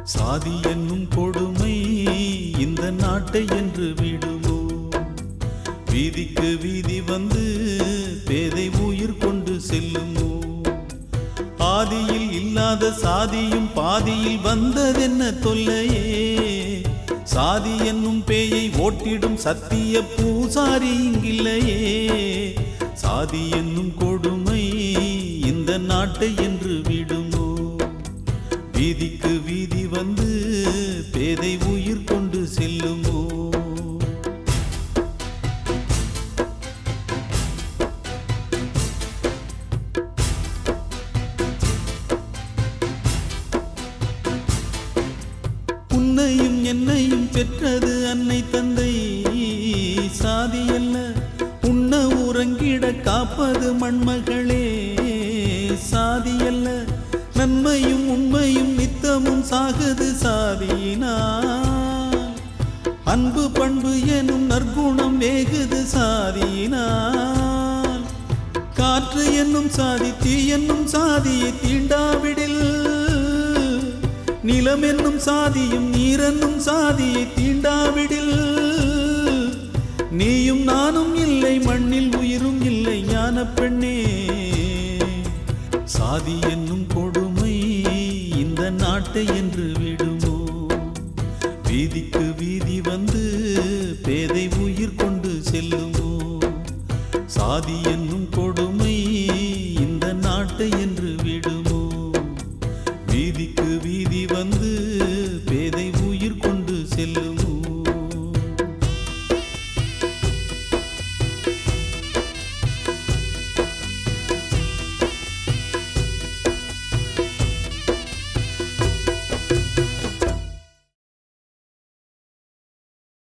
சாதி என்னும் கொடுமை இந்த நாட்டை என்று விடுமோ வீதிக்கு வீதி வந்து பேதை உயிர் கொண்டு செல்லுமோ ஆதியில் இல்லாத சாதியும் பாதியில் வந்ததென்ன தொல்லையே சாதி என்னும் பேயை ஓட்டிடும் சத்திய பூசாரி இங்கில்லையே சாதி என்னும் கொடுமை இந்த நாட்டை என்று விடுமோ வீதிக்கு வீதி வந்து பேதை உயிர் கொண்டு செல்லுமோ உன்னையும் என்னையும் பெற்றது அன்னை தந்தை சாதி அல்ல உண்ண உறங்கிட காப்பது மண்மகளே சாதி அல்ல நன்மையும் உண்மையும் நித்தமும் சாகுது சாதியினால் அன்பு பண்பு எனும் நற்குணம் வேகுது சாதியினால் காற்று என்னும் சாதி தீ என்னும் சாதியை தீண்டாவிடில் நிலம் என்னும் சாதியும் நீரென்னும் சாதியை தீண்டாவிடில் நீயும் நானும் இல்லை மண்ணில் உயிரும் இல்லை ஞான பெண்ணே சாதி என்னும் கொடுமை இந்த நாட்டை என்று விடுமோ வீதிக்கு வீதி வந்து பேதை உயிர் கொண்டு செல்லுமோ சாதி என்னும்